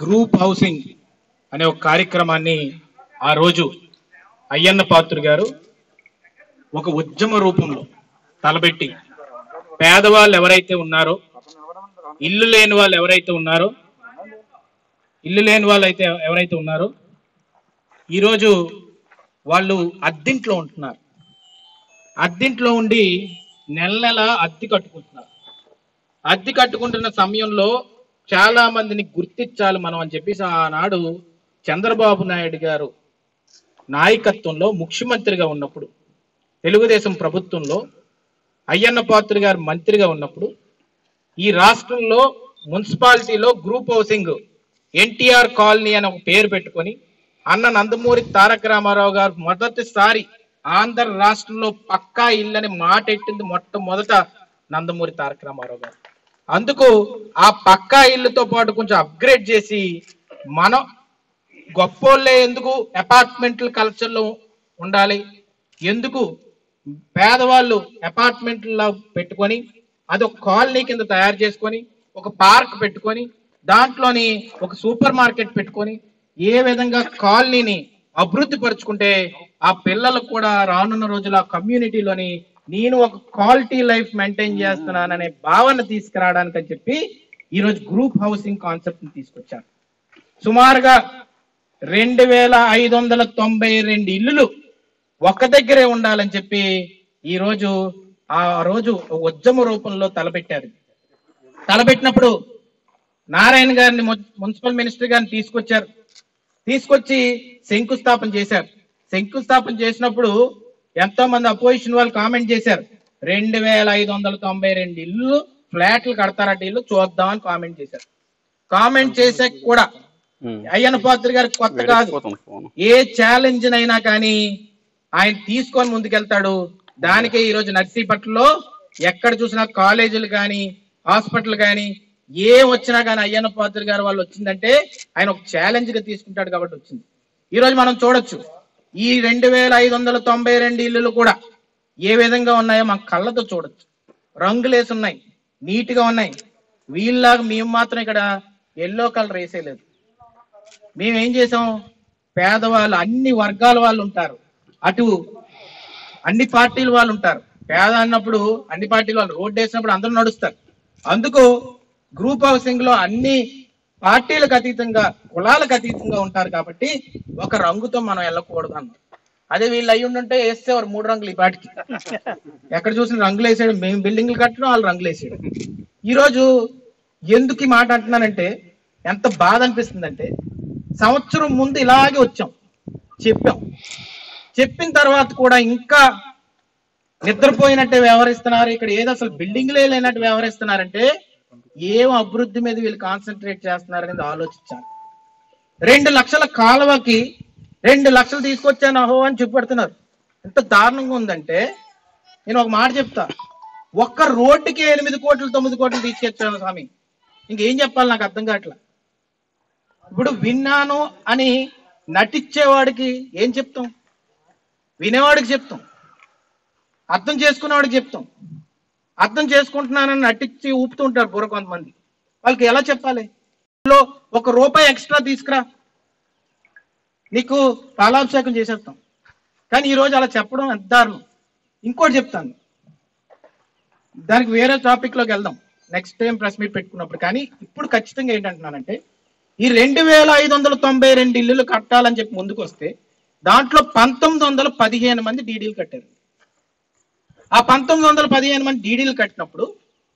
Group housing అనే ఒక కార్యక్రమాన్ని ఆ రోజు అయ్యన్న పాత్ర గారు ఒక ఉద్యమ రూపంలో తలబెట్టి పేదవాళ్ళు ఎవరైతే ఉన్నారో ఇల్లు లేని వాళ్ళు ఎవరైతే ఉన్నారో ఇల్లు లేని వాళ్ళు అయితే ఎవరైతే ఉన్నారో ఈరోజు వాళ్ళు అద్దింట్లో ఉంటున్నారు అద్దింట్లో ఉండి నెల నెల అద్దె కట్టుకుంటున్నారు అద్దె కట్టుకుంటున్న సమయంలో చాలా మందిని గుర్తించాలి మనం అని చెప్పేసి ఆనాడు చంద్రబాబు నాయుడు గారు నాయకత్వంలో ముఖ్యమంత్రిగా ఉన్నప్పుడు తెలుగుదేశం ప్రభుత్వంలో అయ్యన్న పాత్ర గారు మంత్రిగా ఉన్నప్పుడు ఈ రాష్ట్రంలో మున్సిపాలిటీలో గ్రూప్ హౌసింగ్ ఎన్టీఆర్ కాలనీ అని ఒక పేరు పెట్టుకొని అన్న నందమూరి తారక రామారావు గారు మొదటిసారి ఆంధ్ర రాష్ట్రంలో పక్కా ఇల్లని మాట ఎట్టింది మొట్టమొదట నందమూరి తారక రామారావు గారు అందుకు ఆ పక్కా ఇల్లుతో పాటు కొంచెం అప్గ్రేడ్ చేసి మనం గొప్పోళ్ళే ఎందుకు అపార్ట్మెంట్ల కల్చర్లో ఉండాలి ఎందుకు పేదవాళ్ళు అపార్ట్మెంట్లో పెట్టుకొని అది ఒక కాలనీ కింద తయారు చేసుకొని ఒక పార్క్ పెట్టుకొని దాంట్లోని ఒక సూపర్ మార్కెట్ పెట్టుకొని ఏ విధంగా కాలనీని అభివృద్ధి పరుచుకుంటే ఆ పిల్లలకు కూడా రానున్న రోజుల కమ్యూనిటీలోని నేను ఒక క్వాలిటీ లైఫ్ మెయింటైన్ చేస్తున్నాననే భావన తీసుకురావడానికి అని చెప్పి ఈరోజు గ్రూప్ హౌసింగ్ కాన్సెప్ట్ ని తీసుకొచ్చారు సుమారుగా రెండు వేల ఐదు వందల తొంభై రెండు ఇల్లులు ఒక్క దగ్గరే ఉండాలని చెప్పి ఈ రోజు ఆ రోజు ఒక ఉద్యమ రూపంలో తలపెట్టారు తలపెట్టినప్పుడు నారాయణ గారిని ము- మున్సిపల్ మినిస్టర్ గారిని తీసుకొచ్చారు తీసుకొచ్చి శంకుస్థాపన చేశారు శంకుస్థాపన చేసినప్పుడు ఎంతో మంది అపోజిషన్ వాళ్ళు కామెంట్ చేశారు రెండు వేల ఐదు వందల తొంభై రెండు ఇల్లు ఫ్లాట్లు కడతారట ఇల్లు చూద్దామని కామెంట్ చేశారు కామెంట్ చేసే కూడా అయ్యన్న పాత్ర గారు కొత్త కాదు ఏ ఛాలెంజ్ అయినా కానీ ఆయన తీసుకొని ముందుకెళ్తాడు దానికే ఈ రోజు నర్సీపట్నంలో ఎక్కడ చూసినా కాలేజీలు కానీ హాస్పిటల్ కానీ ఏం వచ్చినా కానీ అయ్యన్న పాత్ర గారు వాళ్ళు వచ్చిందంటే ఆయన ఒక ఛాలెంజ్ గా తీసుకుంటాడు కాబట్టి వచ్చింది ఈ రోజు మనం చూడొచ్చు ఈ రెండు వేల ఐదు వందల తొంభై రెండు ఇల్లులు కూడా ఏ విధంగా ఉన్నాయో మన కళ్ళతో చూడొచ్చు రంగులేసి ఉన్నాయి నీట్ గా ఉన్నాయి వీళ్ళలాగా మేము మాత్రం ఇక్కడ ఎల్లో కలర్ వేసేయలేదు మేము ఏం చేసాం పేదవాళ్ళు అన్ని వర్గాల వాళ్ళు ఉంటారు అటు అన్ని పార్టీల వాళ్ళు ఉంటారు పేద అన్నప్పుడు అన్ని పార్టీల వాళ్ళు రోడ్డు వేసినప్పుడు అందరూ నడుస్తారు అందుకు గ్రూప్ హౌసింగ్ లో అన్ని పార్టీలకు అతీతంగా కులాలకు అతీతంగా ఉంటారు కాబట్టి ఒక రంగుతో మనం వెళ్ళకూడదు అన్న అదే వీళ్ళు అయ్యి ఉండుంటే వేసేవారు మూడు రంగులు ఈ పాటికి ఎక్కడ చూసిన రంగులు వేసాడు మేము బిల్డింగ్లు కట్టడం వాళ్ళు రంగులు వేసాడు ఈరోజు ఎందుకు ఈ మాట అంటున్నానంటే ఎంత బాధ అనిపిస్తుందంటే సంవత్సరం ముందు ఇలాగే వచ్చాం చెప్పాం చెప్పిన తర్వాత కూడా ఇంకా నిద్రపోయినట్టే వ్యవహరిస్తున్నారు ఇక్కడ ఏదో అసలు బిల్డింగ్లే లేనట్టు వ్యవహరిస్తున్నారంటే ఏం అభివృద్ధి మీద వీళ్ళు కాన్సన్ట్రేట్ చేస్తున్నారు అనేది ఆలోచించాలి రెండు లక్షల కాలువకి రెండు లక్షలు తీసుకొచ్చాను అహో అని చూపెడుతున్నారు ఎంత దారుణంగా ఉందంటే నేను ఒక మాట చెప్తా ఒక్క రోడ్డుకి ఎనిమిది కోట్లు తొమ్మిది కోట్లు తీసుకొచ్చాను స్వామి ఇంకేం చెప్పాలి నాకు అర్థం కావట్లా ఇప్పుడు విన్నాను అని నటించేవాడికి ఏం చెప్తాం వినేవాడికి చెప్తాం అర్థం చేసుకునేవాడికి చెప్తాం అర్థం చేసుకుంటున్నానని నటించి ఊపుతూ ఉంటారు బుర్ర కొంతమంది వాళ్ళకి ఎలా చెప్పాలి లో ఒక రూపాయి ఎక్స్ట్రా తీసుకురా నీకు పాలాభిషేకం చేసేస్తాం కానీ ఈ రోజు అలా చెప్పడం ఎంత దారుణం ఇంకోటి చెప్తాను దానికి వేరే టాపిక్ లోకి వెళ్దాం నెక్స్ట్ టైం ప్రెస్ మీట్ పెట్టుకున్నప్పుడు కానీ ఇప్పుడు ఖచ్చితంగా ఏంటంటున్నానంటే ఈ రెండు వేల ఐదు వందల తొంభై రెండు ఇల్లులు కట్టాలని చెప్పి ముందుకు వస్తే దాంట్లో పంతొమ్మిది వందల పదిహేను మంది డీడీలు కట్టారు ఆ పంతొమ్మిది వందల పదిహేను మంది డీడీలు కట్టినప్పుడు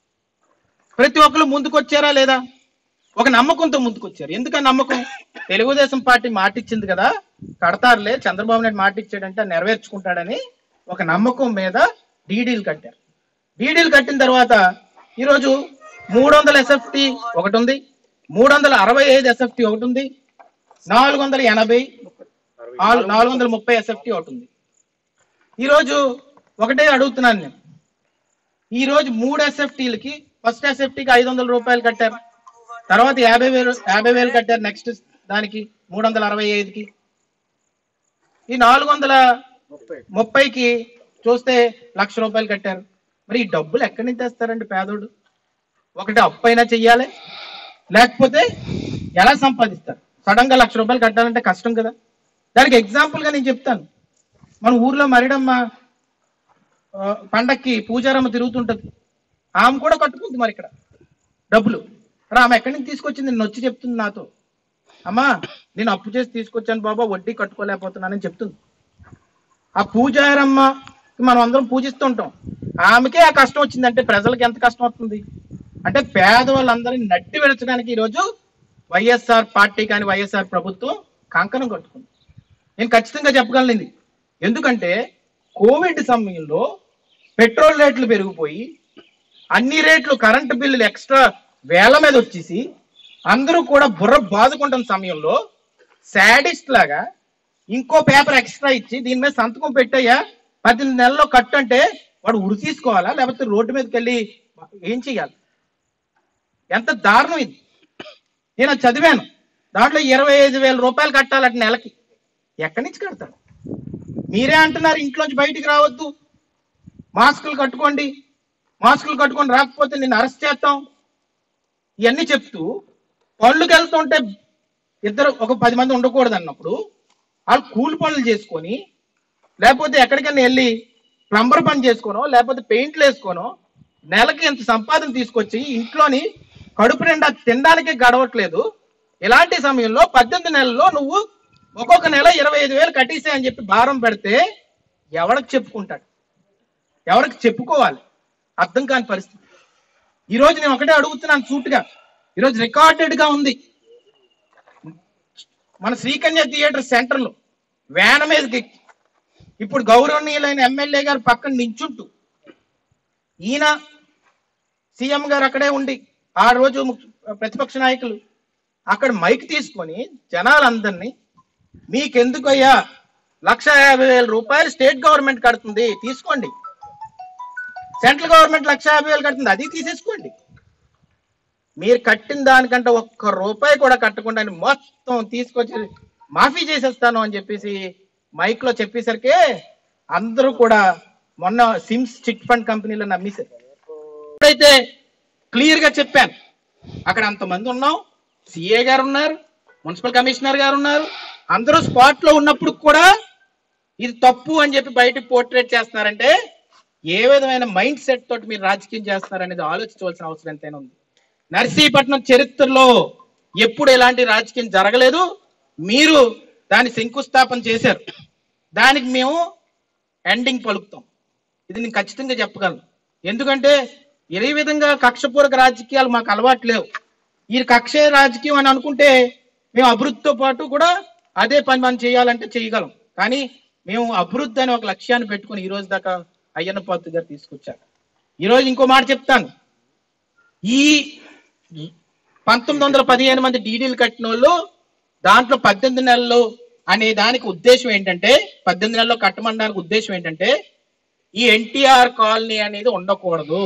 ప్రతి ఒక్కరు ముందుకు వచ్చారా లేదా ఒక నమ్మకంతో ముందుకు వచ్చారు ఎందుకని నమ్మకం తెలుగుదేశం పార్టీ మాట ఇచ్చింది కదా కడతారులే చంద్రబాబు నాయుడు మాట ఇచ్చాడంటే నెరవేర్చుకుంటాడని ఒక నమ్మకం మీద డీడీలు కట్టారు డీడీలు కట్టిన తర్వాత ఈరోజు మూడు వందల ఎస్ఎఫ్టి ఒకటి ఉంది మూడు వందల అరవై ఐదు ఎస్ఎఫ్టి ఒకటి ఉంది నాలుగు వందల ఎనభై నాలుగు నాలుగు వందల ముప్పై ఎస్ఎఫ్టి ఒకటి ఉంది ఈరోజు ఒకటే అడుగుతున్నాను నేను ఈ రోజు మూడు ఎస్ఎఫ్టీలకి ఫస్ట్ ఎస్ఎఫ్టీకి ఐదు వందల రూపాయలు కట్టారు తర్వాత యాభై వేలు యాభై వేలు కట్టారు నెక్స్ట్ దానికి మూడు వందల అరవై ఐదుకి ఈ నాలుగు వందల ముప్పైకి చూస్తే లక్ష రూపాయలు కట్టారు మరి ఈ డబ్బులు ఎక్కడి నుంచి తెస్తారండి పేదోడు ఒకటి అప్పు అయినా చెయ్యాలి లేకపోతే ఎలా సంపాదిస్తారు సడన్ గా లక్ష రూపాయలు కట్టాలంటే కష్టం కదా దానికి ఎగ్జాంపుల్ గా నేను చెప్తాను మన ఊర్లో మరిడమ్మ ఆ, పండక్కి పూజారమ్మ తిరుగుతుంటది ఆమె కూడా కట్టుకుంది మరి ఇక్కడ డబ్బులు మరి ఆమె ఎక్కడి నుంచి తీసుకొచ్చింది నేను వచ్చి చెప్తుంది నాతో అమ్మా నేను అప్పు చేసి తీసుకొచ్చాను బాబా వడ్డీ కట్టుకోలేకపోతున్నానని చెప్తుంది ఆ పూజారమ్మ మనం అందరం పూజిస్తూ ఉంటాం ఆమెకే ఆ కష్టం వచ్చిందంటే ప్రజలకు ఎంత కష్టం వస్తుంది అంటే పేదవాళ్ళందరినీ నట్టి విడచడానికి ఈరోజు వైఎస్ఆర్ పార్టీ కానీ వైఎస్ఆర్ ప్రభుత్వం కంకణం కట్టుకుంది నేను ఖచ్చితంగా చెప్పగలను ఇది ఎందుకంటే కోవిడ్ సమయంలో పెట్రోల్ రేట్లు పెరిగిపోయి అన్ని రేట్లు కరెంటు బిల్లులు ఎక్స్ట్రా వేల మీద వచ్చేసి అందరూ కూడా బుర్ర బాదుకుంటున్న సమయంలో శాడిస్ట్ లాగా ఇంకో పేపర్ ఎక్స్ట్రా ఇచ్చి దీని మీద సంతకం పెట్టయ్యా పద్దెనిమిది నెలల్లో కట్టు అంటే వాడు ఉరి తీసుకోవాలా లేకపోతే రోడ్డు మీదకి వెళ్ళి ఏం చెయ్యాలి ఎంత దారుణం ఇది నేను అది చదివాను దాంట్లో ఇరవై ఐదు వేల రూపాయలు కట్టాలట నెలకి ఎక్కడి నుంచి కడతాడు మీరే అంటున్నారు ఇంట్లోంచి బయటికి రావద్దు మాస్కులు కట్టుకోండి మాస్కులు కట్టుకొని రాకపోతే నిన్ను అరెస్ట్ చేస్తాం ఇవన్నీ చెప్తూ పనులకు వెళ్తుంటే ఇద్దరు ఒక పది మంది ఉండకూడదు అన్నప్పుడు వాళ్ళు కూలి పనులు చేసుకొని లేకపోతే ఎక్కడికైనా వెళ్ళి ప్లంబర్ పని చేసుకోనో లేకపోతే పెయింట్లు వేసుకోనో నెలకి ఇంత సంపాదన తీసుకొచ్చి ఇంట్లోని కడుపు నిండా తినడానికే గడవట్లేదు ఇలాంటి సమయంలో పద్దెనిమిది నెలల్లో నువ్వు ఒక్కొక్క నెల ఇరవై ఐదు వేలు కట్టేసే అని చెప్పి భారం పెడితే ఎవరికి చెప్పుకుంటాడు ఎవరికి చెప్పుకోవాలి అర్థం కాని పరిస్థితి ఈ రోజు నేను ఒకటే అడుగుతున్నాను సూటుగా ఈరోజు రికార్డెడ్ గా ఉంది మన శ్రీకన్య థియేటర్ సెంటర్ లో వేన మీదకి ఎక్కి, ఇప్పుడు గౌరవనీయులైన ఎమ్మెల్యే గారు పక్కన నించుంటూ ఈయన సీఎం గారు అక్కడే ఉండి ఆ రోజు ముఖ్య- ప్రతిపక్ష నాయకులు అక్కడ మైక్ తీసుకొని జనాలందరినీ మీకెందుకయ్యా లక్ష యాభై వేల రూపాయలు స్టేట్ గవర్నమెంట్ కడుతుంది తీసుకోండి సెంట్రల్ గవర్నమెంట్ లక్ష యాభై వేలు కడుతుంది అది తీసేసుకోండి మీరు కట్టిన దానికంటే ఒక్క రూపాయి కూడా కట్టకుండా మొత్తం తీసుకొచ్చి మాఫీ చేసేస్తాను అని చెప్పేసి మైక్ లో చెప్పేసరికి అందరూ కూడా మొన్న సిమ్స్ చిట్ ఫండ్ కంపెనీలో నమ్మేశారు ఇప్పుడైతే క్లియర్ గా చెప్పాను అక్కడ అంతమంది ఉన్నాం సిఏ గారు ఉన్నారు మున్సిపల్ కమిషనర్ గారు ఉన్నారు అందరూ స్పాట్ లో ఉన్నప్పుడు కూడా ఇది తప్పు అని చెప్పి బయటకు పోర్ట్రేట్ చేస్తున్నారంటే ఏ విధమైన మైండ్ సెట్ తోటి మీరు రాజకీయం చేస్తున్నారనేది ఆలోచించవలసిన అవసరం ఎంతైనా ఉంది నర్సీపట్నం చరిత్రలో ఎప్పుడు ఎలాంటి రాజకీయం జరగలేదు మీరు దాన్ని శంకుస్థాపన చేశారు దానికి మేము ఎండింగ్ పలుకుతాం ఇది నేను ఖచ్చితంగా చెప్పగలను ఎందుకంటే ఏ విధంగా కక్షపూరక రాజకీయాలు మాకు అలవాటు లేవు ఈ కక్షే రాజకీయం అని అనుకుంటే మేము అభివృద్ధితో పాటు కూడా అదే పని మనం చేయాలంటే చేయగలం కానీ మేము అభివృద్ధి అనే ఒక లక్ష్యాన్ని పెట్టుకుని ఈ రోజు దాకా అయ్యన్న పాత్ర గారు తీసుకొచ్చారు ఈ రోజు ఇంకో మాట చెప్తాను ఈ పంతొమ్మిది వందల పదిహేను మంది డీడీలు కట్టిన వాళ్ళు దాంట్లో పద్దెనిమిది నెలలు అనే దానికి ఉద్దేశం ఏంటంటే పద్దెనిమిది నెలల్లో కట్టమనడానికి ఉద్దేశం ఏంటంటే ఈ ఎన్టీఆర్ కాలనీ అనేది ఉండకూడదు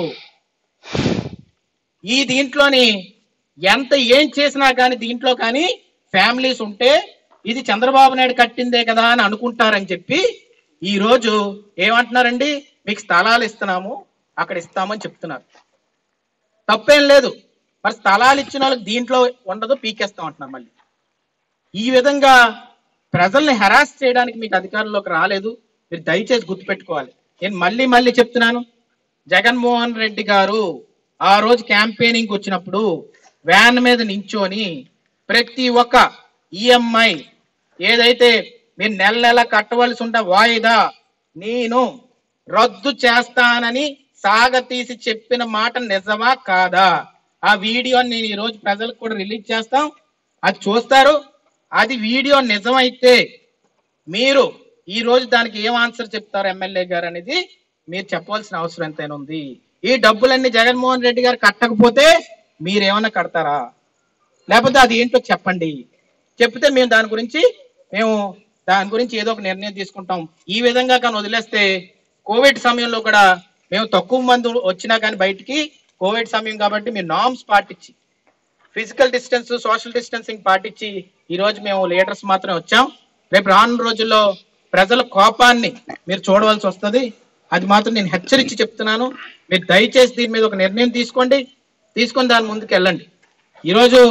ఈ దీంట్లోని ఎంత ఏం చేసినా కానీ దీంట్లో కానీ ఫ్యామిలీస్ ఉంటే ఇది చంద్రబాబు నాయుడు కట్టిందే కదా అని అనుకుంటారని చెప్పి ఈ రోజు ఏమంటున్నారండి మీకు స్థలాలు ఇస్తున్నాము అక్కడ ఇస్తామని చెప్తున్నారు తప్పేం లేదు మరి స్థలాలు ఇచ్చిన వాళ్ళకి దీంట్లో ఉండదు పీకేస్తాం అంటున్నారు మళ్ళీ ఈ విధంగా ప్రజల్ని హెరాస్ చేయడానికి మీకు అధికారంలోకి రాలేదు మీరు దయచేసి గుర్తుపెట్టుకోవాలి నేను మళ్ళీ మళ్ళీ చెప్తున్నాను జగన్మోహన్ రెడ్డి గారు ఆ రోజు క్యాంపెయినింగ్ వచ్చినప్పుడు వ్యాన్ మీద నించొని ప్రతి ఒక్క ఈఎంఐ ఏదైతే మీరు నెల నెల కట్టవలసి ఉంటే వాయిదా నేను రద్దు చేస్తానని సాగతీసి చెప్పిన మాట నిజమా కాదా ఆ వీడియోని నేను ఈ రోజు ప్రజలకు కూడా రిలీజ్ చేస్తాం అది చూస్తారు అది వీడియో నిజమైతే మీరు ఈ రోజు దానికి ఏం ఆన్సర్ చెప్తారు ఎమ్మెల్యే గారు అనేది మీరు చెప్పవలసిన అవసరం ఎంతైనా ఉంది ఈ డబ్బులన్నీ జగన్మోహన్ రెడ్డి గారు కట్టకపోతే మీరు ఏమైనా కడతారా లేకపోతే అది ఏంటో చెప్పండి చెప్తే మేము దాని గురించి మేము దాని గురించి ఏదో ఒక నిర్ణయం తీసుకుంటాం ఈ విధంగా కానీ వదిలేస్తే కోవిడ్ సమయంలో కూడా మేము తక్కువ మంది వచ్చినా కానీ బయటికి కోవిడ్ సమయం కాబట్టి మీరు నామ్స్ పాటించి ఫిజికల్ డిస్టెన్స్ సోషల్ డిస్టెన్సింగ్ పాటించి ఈ రోజు మేము లీడర్స్ మాత్రమే వచ్చాం రేపు రానున్న రోజుల్లో ప్రజల కోపాన్ని మీరు చూడవలసి వస్తుంది అది మాత్రం నేను హెచ్చరించి చెప్తున్నాను మీరు దయచేసి దీని మీద ఒక నిర్ణయం తీసుకోండి తీసుకొని దాని ముందుకు వెళ్ళండి ఈరోజు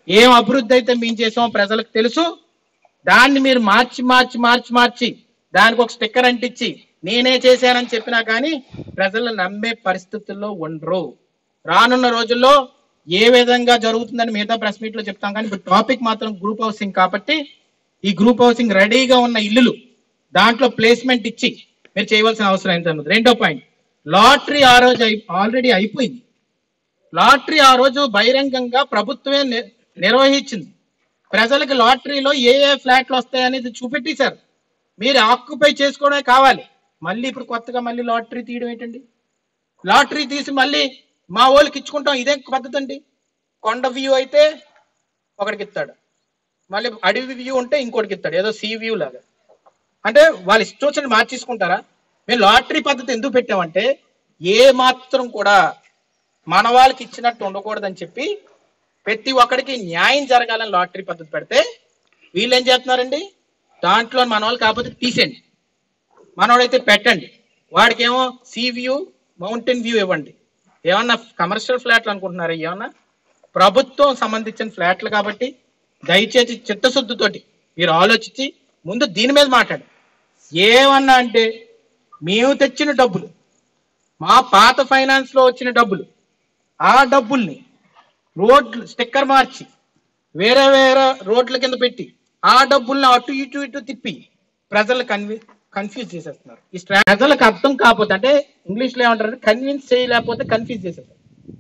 ఏం అభివృద్ధి అయితే మేము చేసామో ప్రజలకు తెలుసు దాన్ని మీరు మార్చి మార్చి మార్చి మార్చి దానికి ఒక స్టిక్కర్ అంటించి నేనే చేశానని చెప్పినా కానీ ప్రజలు నమ్మే పరిస్థితుల్లో ఉండరు రానున్న రోజుల్లో ఏ విధంగా జరుగుతుందని మిగతా ప్రెస్ మీట్ లో చెప్తాం కానీ ఇప్పుడు టాపిక్ మాత్రం గ్రూప్ హౌసింగ్ కాబట్టి ఈ గ్రూప్ హౌసింగ్ రెడీగా ఉన్న ఇల్లులు దాంట్లో ప్లేస్మెంట్ ఇచ్చి మీరు చేయవలసిన అవసరం ఎంత ఉన్నది రెండో పాయింట్ లాటరీ ఆ రోజు ఆల్రెడీ అయిపోయింది లాటరీ ఆ రోజు బహిరంగంగా ప్రభుత్వమే ని- నిర్వహించింది ప్రజలకు లాటరీలో ఏ ఏ ఫ్లాట్లు వస్తాయనేది చూపెట్టేశారు మీరు ఆక్యుపై చేసుకోవడమే కావాలి మళ్ళీ ఇప్పుడు కొత్తగా మళ్ళీ లాటరీ తీయడం ఏంటండి లాటరీ తీసి మళ్ళీ మా వాళ్ళకి ఇచ్చుకుంటాం ఇదే పద్ధతి అండి కొండ వ్యూ అయితే ఒకడికి ఇస్తాడు మళ్ళీ అడవి వ్యూ ఉంటే ఇంకోటికి ఇస్తాడు ఏదో సీ వ్యూ లాగా అంటే వాళ్ళు ఇష్టం వచ్చినట్టు మార్చేసుకుంటారా మేము లాటరీ పద్ధతి ఎందుకు పెట్టామంటే ఏ మాత్రం కూడా మన వాళ్ళకి ఇచ్చినట్టు ఉండకూడదని చెప్పి ప్రతి ఒక్కడికి న్యాయం జరగాలని లాటరీ పద్ధతి పెడితే వీళ్ళు ఏం చేస్తున్నారండి దాంట్లో మన వాళ్ళు కాకపోతే తీసేయండి మనోడైతే పెట్టండి వాడికేమో సీ వ్యూ మౌంటైన్ వ్యూ ఇవ్వండి ఏమన్నా కమర్షియల్ ఫ్లాట్లు అనుకుంటున్నారా ఏమన్నా ప్రభుత్వం సంబంధించిన ఫ్లాట్లు కాబట్టి దయచేసి చిత్తశుద్ధితోటి మీరు ఆలోచించి ముందు దీని మీద మాట్లాడు ఏమన్నా అంటే మేము తెచ్చిన డబ్బులు మా పాత ఫైనాన్స్ లో వచ్చిన డబ్బులు ఆ డబ్బుల్ని రోడ్లు స్టిక్కర్ మార్చి వేరే వేరే రోడ్ల కింద పెట్టి ఆ డబ్బుల్ని అటు ఇటు ఇటు తిప్పి ప్రజలు కన్వి కన్ఫ్యూజ్ చేసేస్తున్నారు ఈ స్ట్రా- ప్రజలకు అర్థం కాకపోతే అంటే ఇంగ్లీష్ లో ఏమంటారు కన్విన్స్ చేయలేకపోతే కన్ఫ్యూజ్ చేసేస్తారు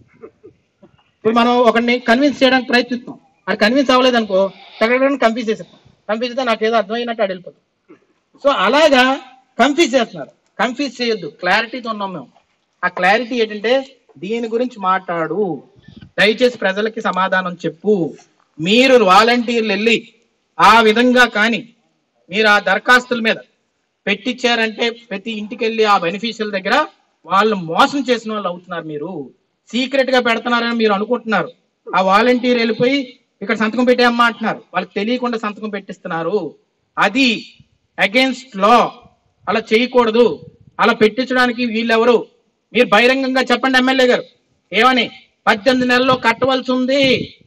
ఇప్పుడు మనం ఒకరిని కన్విన్స్ చేయడానికి ప్రయత్నిస్తాం అది కన్విన్స్ అవ్వలేదు అనుకో ఎక్కడెక్కడ కన్ఫ్యూజ్ చేసేస్తాం కన్ఫ్యూజ్ అయితే నాకు ఏదో అర్థమైనట్టు ఆడు వెళ్ళిపోతాం సో అలాగా కన్ఫ్యూజ్ చేస్తున్నారు కన్ఫ్యూజ్ చేయొద్దు క్లారిటీతో ఉన్నాం మేము ఆ క్లారిటీ ఏంటంటే దీని గురించి మాట్లాడు దయచేసి ప్రజలకి సమాధానం చెప్పు మీరు వాలంటీర్లు వెళ్ళి ఆ విధంగా కానీ మీరు ఆ దరఖాస్తుల మీద పెట్టించారంటే ప్రతి ఇంటికి వెళ్ళి ఆ బెనిఫిషియల్ దగ్గర వాళ్ళు మోసం చేసిన వాళ్ళు అవుతున్నారు మీరు సీక్రెట్ గా పెడుతున్నారని మీరు అనుకుంటున్నారు ఆ వాలంటీర్ వెళ్ళిపోయి ఇక్కడ సంతకం పెట్టేయమ్మా అంటున్నారు వాళ్ళకి తెలియకుండా సంతకం పెట్టిస్తున్నారు అది అగేన్స్ట్ లా అలా చేయకూడదు అలా పెట్టించడానికి వీళ్ళెవరు మీరు బహిరంగంగా చెప్పండి ఎమ్మెల్యే గారు ఏమని పద్దెనిమిది నెలల్లో కట్టవలసి ఉంది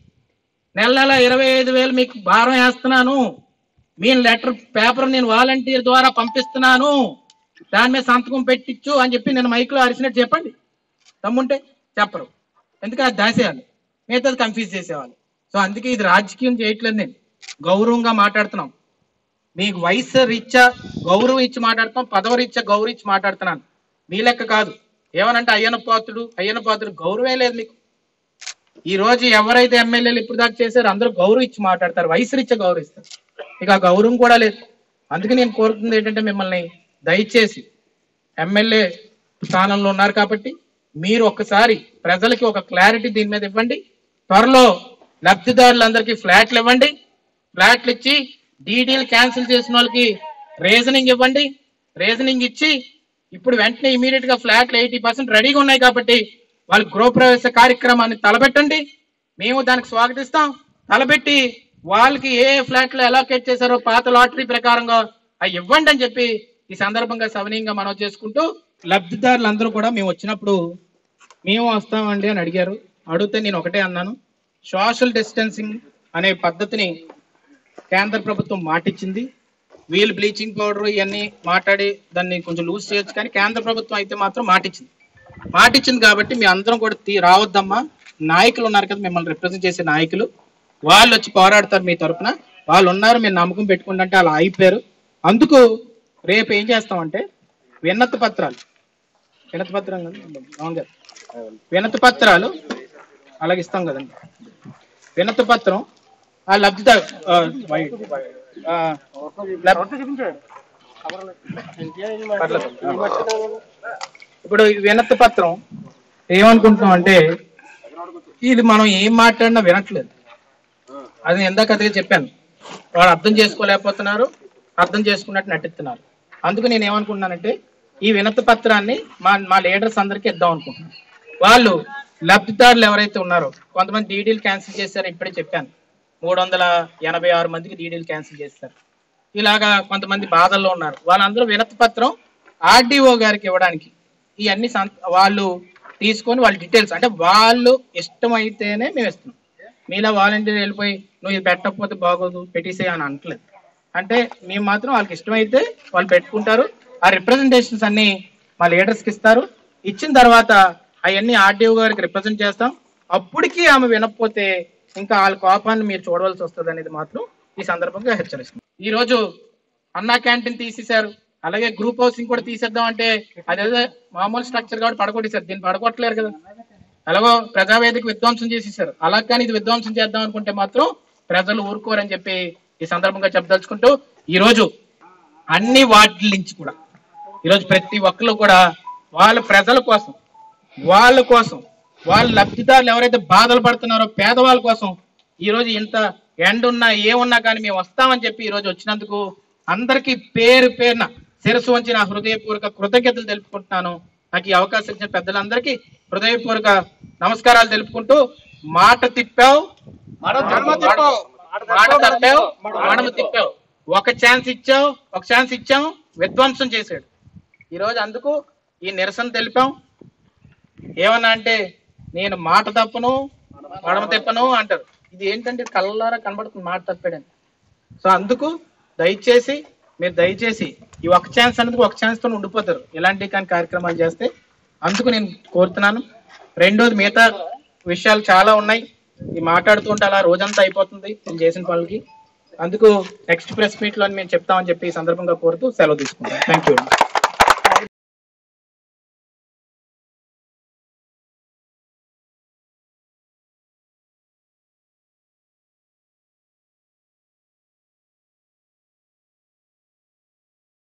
నెల నెల ఇరవై ఐదు వేలు మీకు భారం వేస్తున్నాను మీ లెటర్ పేపర్ నేను వాలంటీర్ ద్వారా పంపిస్తున్నాను దాని మీద సంతకం పెట్టించు అని చెప్పి నేను మైక్లో అరిచినట్టు చెప్పండి తమ్ముంటే చెప్పరు ఎందుకంటే అది దాసేయాలి మిగతాది కన్ఫ్యూజ్ చేసేవాళ్ళు సో అందుకే ఇది రాజకీయం చేయట్లేదు నేను గౌరవంగా మాట్లాడుతున్నాం మీకు వయసు రీత్యా గౌరవం ఇచ్చి మాట్లాడతాం పదవి రీత్యా గౌరవం ఇచ్చి మాట్లాడుతున్నాను మీ లెక్క కాదు ఏమనంటే అయ్యన పాత్రుడు అయ్యన పాత్రుడు గౌరవమే లేదు మీకు ఈ రోజు ఎవరైతే ఎమ్మెల్యేలు ఇప్పుడు దాకా చేశారో అందరూ గౌరవం ఇచ్చి మాట్లాడతారు వయసు రీత్యా గౌరవిస్తారు ఇక ఆ గౌరవం కూడా లేదు అందుకే నేను కోరుతుంది ఏంటంటే మిమ్మల్ని దయచేసి ఎమ్మెల్యే స్థానంలో ఉన్నారు కాబట్టి మీరు ఒక్కసారి ప్రజలకి ఒక క్లారిటీ దీని మీద ఇవ్వండి త్వరలో లబ్ధిదారులందరికీ ఫ్లాట్లు ఇవ్వండి ఫ్లాట్లు ఇచ్చి డీడీలు క్యాన్సిల్ చేసిన వాళ్ళకి రీజనింగ్ ఇవ్వండి రీజనింగ్ ఇచ్చి ఇప్పుడు వెంటనే ఇమీడియట్ గా ఫ్లాట్లు ఎయిటీ పర్సెంట్ రెడీగా ఉన్నాయి కాబట్టి వాళ్ళ గృహప్రవేశ కార్యక్రమాన్ని తలపెట్టండి మేము దానికి స్వాగతిస్తాం తలపెట్టి వాళ్ళకి ఏ ఫ్లాట్లు అలాకేట్ చేశారో పాత లాటరీ ప్రకారంగా అవి ఇవ్వండి అని చెప్పి ఈ సందర్భంగా సవనీయంగా మనం చేసుకుంటూ లబ్ధిదారులందరూ కూడా మేము వచ్చినప్పుడు మేము వస్తామండి అని అడిగారు అడిగితే నేను ఒకటే అన్నాను సోషల్ డిస్టెన్సింగ్ అనే పద్ధతిని కేంద్ర ప్రభుత్వం మాటిచ్చింది వీల్ బ్లీచింగ్ పౌడర్ ఇవన్నీ మాట్లాడి దాన్ని కొంచెం లూజ్ చేయొచ్చు కానీ కేంద్ర ప్రభుత్వం అయితే మాత్రం మాటిచ్చింది మాటిచ్చింది కాబట్టి మీ అందరం కూడా తీ రావద్దమ్మా నాయకులు ఉన్నారు కదా మిమ్మల్ని రిప్రజెంట్ చేసే నాయకులు వాళ్ళు వచ్చి పోరాడతారు మీ తరపున వాళ్ళు ఉన్నారు మీరు నమ్మకం పెట్టుకుంటే అలా అయిపోయారు అందుకు రేపు ఏం చేస్తామంటే విన్నత పత్రాలు వినతి పత్రం కదా? అవును కదా వినతి పత్రాలు అలాగే ఇస్తాం కదండి వినతి పత్రం ఆ లబ్ధిదారు ఆ, వై- ఆ, లబ్- పర్లేదు. ఇప్పుడు ఈ వినతి పత్రం ఏమనుకుంటున్నాం అంటే ఇది మనం ఏం మాట్లాడినా వినట్లేదు అది ఎందాక అదే చెప్పాను వాళ్ళు అర్థం చేసుకోలేకపోతున్నారు అర్థం చేసుకున్నట్టు నటిస్తున్నారు అందుకు నేను ఏమనుకుంటున్నానంటే ఈ వినతి పత్రాన్ని మా మా లీడర్స్ అందరికీ ఇద్దాం అనుకుంటున్నాను వాళ్ళు లబ్ధిదారులు ఎవరైతే ఉన్నారో కొంతమంది డీడీలు క్యాన్సిల్ చేశారు ఇప్పుడే చెప్పాను మూడు వందల ఎనభై ఆరు మందికి డీడీలు క్యాన్సిల్ చేశారు ఇలాగా కొంతమంది బాధల్లో ఉన్నారు వాళ్ళందరూ వినతి పత్రం ఆర్డీఓ గారికి ఇవ్వడానికి ఇవన్నీ సంత వాళ్ళు తీసుకొని వాళ్ళ డీటెయిల్స్ అంటే వాళ్ళు ఇష్టమైతేనే మేము ఇస్తున్నాం మీలా వాలంటీర్ వెళ్ళిపోయి నువ్వు ఇది పెట్టకపోతే బాగోదు పెట్టేసే అని అనట్లేదు అంటే మేము మాత్రం వాళ్ళకి ఇష్టమైతే వాళ్ళు పెట్టుకుంటారు ఆ రిప్రజెంటేషన్స్ అన్ని మా లీడర్స్కి ఇస్తారు ఇచ్చిన తర్వాత అవన్నీ ఆర్డీఓ గారికి రిప్రజెంట్ చేస్తాం అప్పటికి ఆమె వినకపోతే ఇంకా వాళ్ళ కోపాన్ని మీరు చూడవలసి వస్తుంది అనేది మాత్రం ఈ సందర్భంగా హెచ్చరిస్తుంది ఈ రోజు అన్నా క్యాంటీన్ తీసేశారు అలాగే గ్రూప్ హౌసింగ్ కూడా తీసేద్దాం అంటే అదేదో మామూలు స్ట్రక్చర్ కాబట్టి పడగొట్టేశారు దీన్ని పడగొట్టలేరు కదా ఎలాగో ప్రజావేదిక విధ్వంసం చేసేసారు అలా కానీ ఇది విధ్వంసం చేద్దాం అనుకుంటే మాత్రం ప్రజలు ఊరుకోరని చెప్పి ఈ సందర్భంగా చెప్పదలుచుకుంటూ ఈ రోజు అన్ని వార్డుల నుంచి కూడా ఈరోజు ప్రతి ఒక్కరు కూడా వాళ్ళ ప్రజల కోసం వాళ్ళ కోసం వాళ్ళ లబ్ధిదారులు ఎవరైతే బాధలు పడుతున్నారో పేదవాళ్ళ కోసం ఈ రోజు ఇంత ఎండ ఉన్నా ఏమున్నా కానీ మేము వస్తామని చెప్పి ఈ రోజు వచ్చినందుకు అందరికీ పేరు పేరున శిరస్సు వంచి నా హృదయపూర్వక కృతజ్ఞతలు తెలుపుకుంటున్నాను నాకు ఈ అవకాశం ఇచ్చిన పెద్దలందరికీ హృదయపూర్వక నమస్కారాలు తెలుపుకుంటూ మాట తిప్పావు మాట తప్పావు మడమ తిప్పావు ఒక ఛాన్స్ ఇచ్చావు ఒక ఛాన్స్ ఇచ్చాము విధ్వంసం చేశాడు ఈ రోజు అందుకు ఈ నిరసన తెలిపాం ఏమన్నా అంటే నేను మాట తప్పను మడమ తిప్పను అంటారు ఇది ఏంటంటే కళ్ళారా కనబడుతుంది మాట తప్పాడని సో అందుకు దయచేసి మీరు దయచేసి ఈ ఒక ఛాన్స్ అనేది ఒక ఛాన్స్ తో ఉండిపోతారు ఇలాంటి కానీ కార్యక్రమాలు చేస్తే అందుకు నేను కోరుతున్నాను రెండోది మిగతా విషయాలు చాలా ఉన్నాయి ఈ మాట్లాడుతుంటే అలా రోజంతా అయిపోతుంది నేను చేసిన పనులకి అందుకు నెక్స్ట్ ప్రెస్ మీట్ లో మేము చెప్తామని చెప్పి ఈ సందర్భంగా కోరుతూ సెలవు తీసుకుంటాను థ్యాంక్ యూ